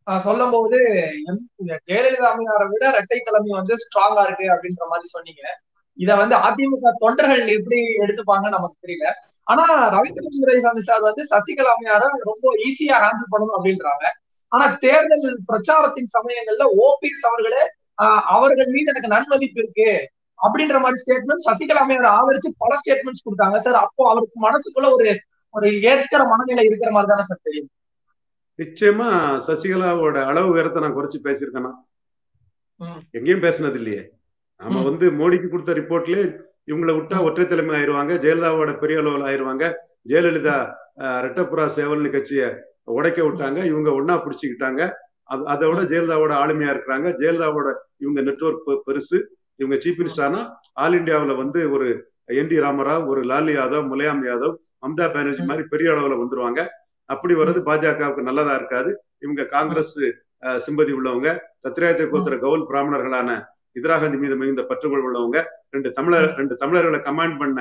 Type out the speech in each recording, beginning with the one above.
சொல்லும் போது ஜெயலலிதா அம்மையாரை விட இரட்டை தலைமை வந்து ஸ்ட்ராங்கா இருக்கு அப்படின்ற மாதிரி சொன்னீங்க இத வந்து அதிமுக தொண்டர்கள் எப்படி எடுத்துப்பாங்கன்னு நமக்கு தெரியல ஆனா ரவிந்திரன் துரைசாமி சார் வந்து சசிகலா அம்மையார ரொம்ப ஈஸியா ஹேண்டில் பண்ணணும் அப்படின்றாங்க ஆனா தேர்தல் பிரச்சாரத்தின் சமயங்கள்ல ஓபிஎஸ் அவர்களே அவர்கள் மீது எனக்கு நன்மதிப்பு இருக்கு அப்படின்ற மாதிரி ஸ்டேட்மெண்ட் சசிகலா அம்மையாரை ஆதரிச்சு பல ஸ்டேட்மெண்ட்ஸ் கொடுத்தாங்க சார் அப்போ அவருக்கு மனசுக்குள்ள ஒரு ஒரு ஏற்கிற மனநிலை இருக்கிற மாதிரி தானே சார் தெரியும் நிச்சயமா சசிகலாவோட அளவு உயரத்தை நான் குறைச்சு பேசியிருக்கேனா எங்கேயும் பேசினது இல்லையே நாம வந்து மோடிக்கு கொடுத்த ரிப்போர்ட்லயே இவங்களை விட்டா ஒற்றை தலைமை ஆயிருவாங்க ஜெயலலிதாவோட பெரிய அளவில் ஆயிருவாங்க ஜெயலலிதா ரெட்டப்புறா சேவல்னு கட்சியை உடைக்க விட்டாங்க இவங்க ஒன்னா பிடிச்சிக்கிட்டாங்க அதை விட ஜெயலலிதாவோட ஆளுமையா இருக்கிறாங்க ஜெயலலிதாவோட இவங்க நெட்ஒர்க் பெருசு இவங்க சீஃப் மினிஸ்டர்னா ஆல் இண்டியாவில் வந்து ஒரு என் டி ராமராவ் ஒரு லாலு யாதவ் முலையாம் யாதவ் மம்தா பானர்ஜி மாதிரி பெரிய அளவில் வந்துருவாங்க அப்படி வர்றது பாஜகவுக்கு நல்லதா இருக்காது இவங்க காங்கிரஸ் சிம்பதி உள்ளவங்க தத்ராயத்தை கோத்திர கவுல் பிராமணர்களான இந்திரா காந்தி மீது மிகுந்த பற்றுகள் உள்ளவங்க ரெண்டு தமிழர் ரெண்டு தமிழர்களை கமாண்ட் பண்ண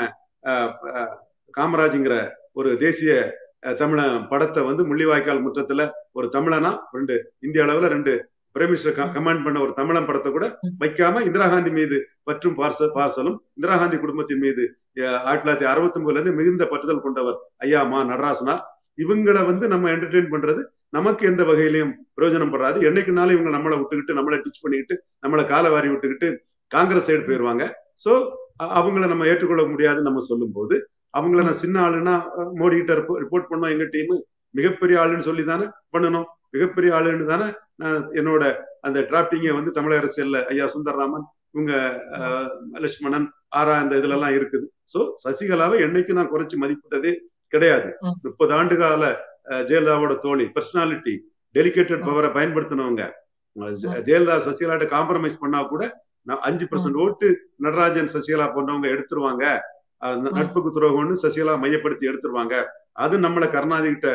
காமராஜ்ங்கிற ஒரு தேசிய தமிழ படத்தை வந்து முள்ளிவாய்க்கால் முற்றத்துல ஒரு தமிழனா ரெண்டு இந்திய அளவுல ரெண்டு பிரைம் மினிஸ்டர் கமாண்ட் பண்ண ஒரு தமிழன் படத்தை கூட வைக்காம இந்திரா காந்தி மீது பற்றும் பார்சல் பார்சலும் இந்திரா காந்தி குடும்பத்தின் மீது ஆயிரத்தி தொள்ளாயிரத்தி அறுபத்தி ஒன்பதுல இருந்து மிகுந்த பற்றுதல் கொண்டவர் ஐயா மா நடராசனார் இவங்களை வந்து நம்ம என்டர்டெயின் பண்றது நமக்கு எந்த வகையிலையும் பிரயோஜனம் படாது என்னைக்குனாலும் இவங்க நம்மளை விட்டுக்கிட்டு நம்மளை டிச் பண்ணிக்கிட்டு நம்மளை காலை வாரி விட்டுக்கிட்டு காங்கிரஸ் சைடு போயிடுவாங்க சோ அவங்கள நம்ம ஏற்றுக்கொள்ள முடியாதுன்னு நம்ம சொல்லும் போது அவங்கள நான் சின்ன ஆளுன்னா மோடி கிட்ட ரிப்போர்ட் பண்ணோம் எங்க டீம் மிகப்பெரிய ஆளுன்னு சொல்லி தானே பண்ணணும் மிகப்பெரிய ஆளுன்னு தானே நான் என்னோட அந்த டிராப்டிங்க வந்து தமிழக அரசியல்ல ஐயா சுந்தரராமன் இவங்க லட்சுமணன் ஆரா இந்த இதுல எல்லாம் இருக்குது சோ சசிகலாவை என்னைக்கு நான் குறைச்சு மதிப்பிட்டதே கிடையாது முப்பது ஆண்டு கால ஜெயலலிதாவோட தோழி பர்சனாலிட்டி டெலிகேட்டட் பவரை பயன்படுத்தினவங்க ஜெயலலிதா சசிகலாட்ட காம்ப்ரமைஸ் பண்ணா கூட அஞ்சு பர்சன்ட் ஓட்டு நடராஜன் சசிகலா போன்றவங்க எடுத்துருவாங்க நட்புக்கு துரோகம்னு சசிகலா மையப்படுத்தி எடுத்துருவாங்க அது நம்மளை கருணாநிதி கிட்ட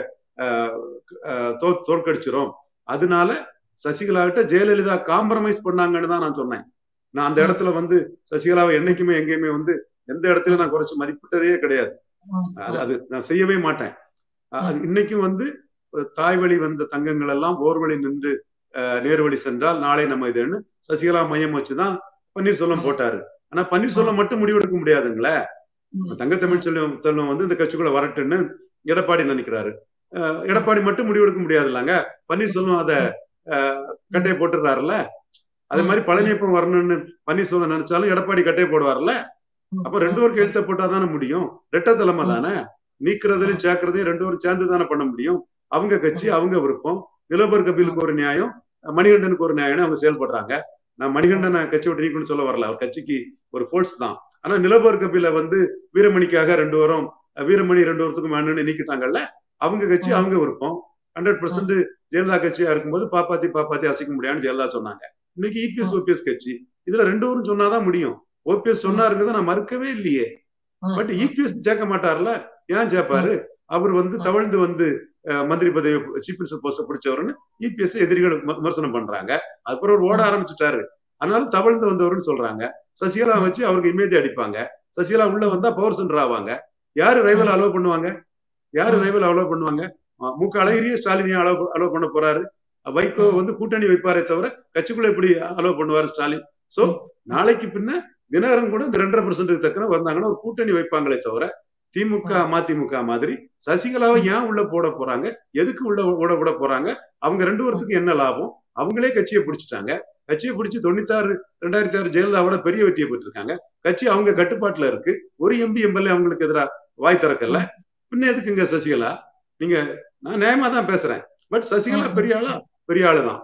தோற்கடிச்சிரும் அதனால சசிகலா கிட்ட ஜெயலலிதா காம்ப்ரமைஸ் பண்ணாங்கன்னு தான் நான் சொன்னேன் நான் அந்த இடத்துல வந்து சசிகலாவை என்னைக்குமே எங்கேயுமே வந்து எந்த இடத்துலயும் நான் குறைச்சு மதிப்பிட்டதே கிடையாது அது நான் செய்யவே மாட்டேன் இன்னைக்கும் வந்து தாய் வழி வந்த தங்கங்கள் எல்லாம் ஓர்வழி நின்று நேர்வழி சென்றால் நாளை நம்ம இதுன்னு சசிகலா மையம் வச்சுதான் பன்னீர்செல்வம் போட்டாரு ஆனா பன்னீர்செல்வம் மட்டும் முடிவெடுக்க முடியாதுங்களே தங்க தமிழ் செல்வம் செல்வம் வந்து இந்த கட்சிக்குள்ள வரட்டுன்னு எடப்பாடி நினைக்கிறாரு எடப்பாடி மட்டும் முடிவெடுக்க முடியாது இல்லங்க பன்னீர்செல்வம் அதை கட்டையை போட்டுறாருல்ல அது மாதிரி பழனியப்பம் வரணும்னு பன்னீர்செல்வம் நினைச்சாலும் எடப்பாடி கட்டையை போடுவார்ல அப்ப ரெண்டு பேருக்கு எழுத்த போட்டா தானே முடியும் ரெட்ட தலைமை தானே நீக்கிறதுலையும் சேர்க்கறதையும் ரெண்டு பேரும் சேர்ந்து தானே பண்ண முடியும் அவங்க கட்சி அவங்க விருப்பம் நிலபர் கபிலுக்கு ஒரு நியாயம் மணிகண்டனுக்கு ஒரு நியாயம் அவங்க செயல்படுறாங்க நான் மணிகண்டனை கட்சி விட்டு நீக்கணும்னு சொல்ல வரல அவர் கட்சிக்கு ஒரு ஃபோர்ஸ் தான் ஆனா நிலபர் கபில வந்து வீரமணிக்காக ரெண்டு வாரம் வீரமணி ரெண்டு வாரத்துக்கும் வேணும்னு நீக்கிட்டாங்கல்ல அவங்க கட்சி அவங்க விருப்பம் ஹண்ட்ரட் பர்சன்ட் ஜெயலலிதா கட்சியா இருக்கும்போது பாப்பாத்தி பாப்பாத்தி அசைக்க முடியாதுன்னு ஜெயலலிதா சொன்னாங்க இன்னைக்கு இபிஎஸ் ஓபிஎஸ் கட்சி இதுல ரெண்டு ஊரும் சொன்னாதான் முடியும் ஓபிஎஸ் சொன்னாருங்கிறத நான் மறுக்கவே இல்லையே பட் இபிஎஸ் சேர்க்க மாட்டார்ல ஏன் சேர்ப்பாரு அவர் வந்து தவழ்ந்து வந்து மந்திரி பதவி சீஃப் மினிஸ்டர் போஸ்ட பிடிச்சவருன்னு இபிஎஸ் எதிரிகள் விமர்சனம் பண்றாங்க அதுக்கப்புறம் அவர் ஓட ஆரம்பிச்சுட்டாரு அதனால தவழ்ந்து வந்தவர்னு சொல்றாங்க சசிகலா வச்சு அவருக்கு இமேஜ் அடிப்பாங்க சசிகலா உள்ள வந்தா பவர் சென்டர் ஆவாங்க யாரு ரைவல் அலோவ் பண்ணுவாங்க யாரு ரைவல் அலோவ் பண்ணுவாங்க மு க அழகிரியே ஸ்டாலினையே அலோவ் அலோவ் பண்ண போறாரு வைகோ வந்து கூட்டணி வைப்பாரே தவிர கட்சிக்குள்ள எப்படி அலோவ் பண்ணுவாரு ஸ்டாலின் சோ நாளைக்கு பின்ன தினகரன் கூட இந்த ரெண்டரை பர்சன்ட் தக்கன வந்தாங்கன்னா ஒரு கூட்டணி வைப்பாங்களே தவிர திமுக மதிமுக மாதிரி சசிகலாவை ஏன் உள்ள போட போறாங்க எதுக்கு உள்ள ஓட விட போறாங்க அவங்க ரெண்டு பேர்த்துக்கு என்ன லாபம் அவங்களே கட்சியை பிடிச்சிட்டாங்க கட்சியை பிடிச்சி தொண்ணூத்தாறு ரெண்டாயிரத்தி ஆறு ஜெயலலிதாவோட பெரிய வெற்றியை பெற்றிருக்காங்க கட்சி அவங்க கட்டுப்பாட்டுல இருக்கு ஒரு எம்பி எம்எல்ஏ அவங்களுக்கு எதிராக வாய் திறக்கல பின்ன எதுக்குங்க சசிகலா நீங்க நான் நியாயமா தான் பேசுறேன் பட் சசிகலா பெரிய ஆளா பெரிய ஆளு தான்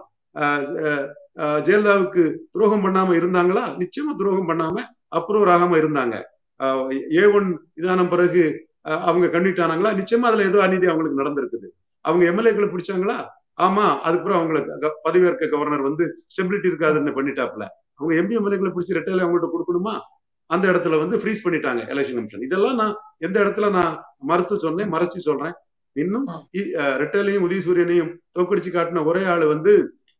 ஜெயலலிதாவுக்கு துரோகம் பண்ணாம இருந்தாங்களா நிச்சயமா துரோகம் பண்ணாம அப்ரூவர் ஆகாம இருந்தாங்க ஏ ஒன் இதான பிறகு அவங்க கன்விட் ஆனாங்களா நிச்சயமா அதுல ஏதோ அநீதி அவங்களுக்கு நடந்திருக்குது அவங்க எம்எல்ஏக்களை பிடிச்சாங்களா ஆமா அதுக்கப்புறம் அவங்களுக்கு பதவியேற்க கவர்னர் வந்து ஸ்டெபிலிட்டி இருக்காதுன்னு பண்ணிட்டாப்ல அவங்க எம்பி எம்எல்ஏக்களை பிடிச்சி ரெட்டையில அவங்கள்ட்ட கொடுக்கணுமா அந்த இடத்துல வந்து ஃப்ரீஸ் பண்ணிட்டாங்க எலெக்ஷன் கமிஷன் இதெல்லாம் நான் எந்த இடத்துல நான் மறுத்து சொன்னேன் மறைச்சு சொல்றேன் இன்னும் ரெட்டலையும் உதயசூரியனையும் தோக்கடிச்சு காட்டின ஒரே ஆளு வந்து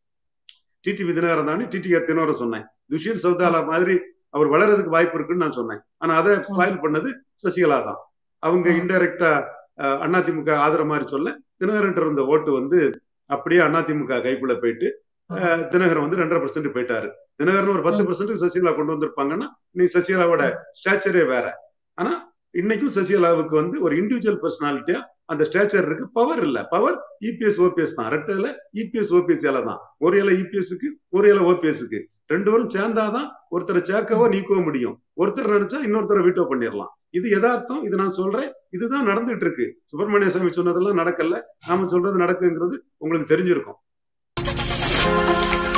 டிடி விதிநகரம் தானே டிடி தினோர சொன்னேன் துஷ்யந்த் சௌதாலா மாதிரி அவர் வளர்றதுக்கு வாய்ப்பு இருக்குன்னு நான் சொன்னேன் ஆனா அதை ஸ்பாயில் பண்ணது சசிகலா தான் அவங்க இன்டைரக்டா அதிமுக ஆதரவு மாதிரி சொல்ல தினகரன் இருந்த ஓட்டு வந்து அப்படியே அதிமுக கைக்குள்ள போயிட்டு அஹ், தினகரன் வந்து ரெண்டரை பர்சன்ட் போயிட்டாரு தினகரன் ஒரு பத்து பர்சன்ட் சசிகலா கொண்டு வந்திருப்பாங்கன்னா நீ சசிகலாவோட ஸ்டாச்சரே வேற ஆனா இன்னைக்கும் சசிகலாவுக்கு வந்து ஒரு இண்டிவிஜுவல் பர்சனாலிட்டியா அந்த ஸ்டேச்சர் இருக்கு பவர் இல்ல பவர் இபிஎஸ் ஓபிஎஸ் தான் ரெட்டையில இபிஎஸ் ஓபிஎஸ் இலை தான் ஒரு இலை இபிஎஸ்க்கு ஒரு இலை ஓபிஎஸ்க்கு ரெண்டு பேரும் சேர்ந்தாதான் ஒருத்தரை சேர்க்கவோ நீக்கவோ முடியும் ஒருத்தர் நினைச்சா இன்னொருத்தரை வீட்டோ பண்ணிடலாம் இது யதார்த்தம் இது நான் சொல்றேன் இதுதான் நடந்துட்டு இருக்கு சுப்பிரமணிய சாமி சொன்னதெல்லாம் நடக்கல நாம சொல்றது நடக்குங்கிறது உங்களுக்கு தெரிஞ்சிருக்கும்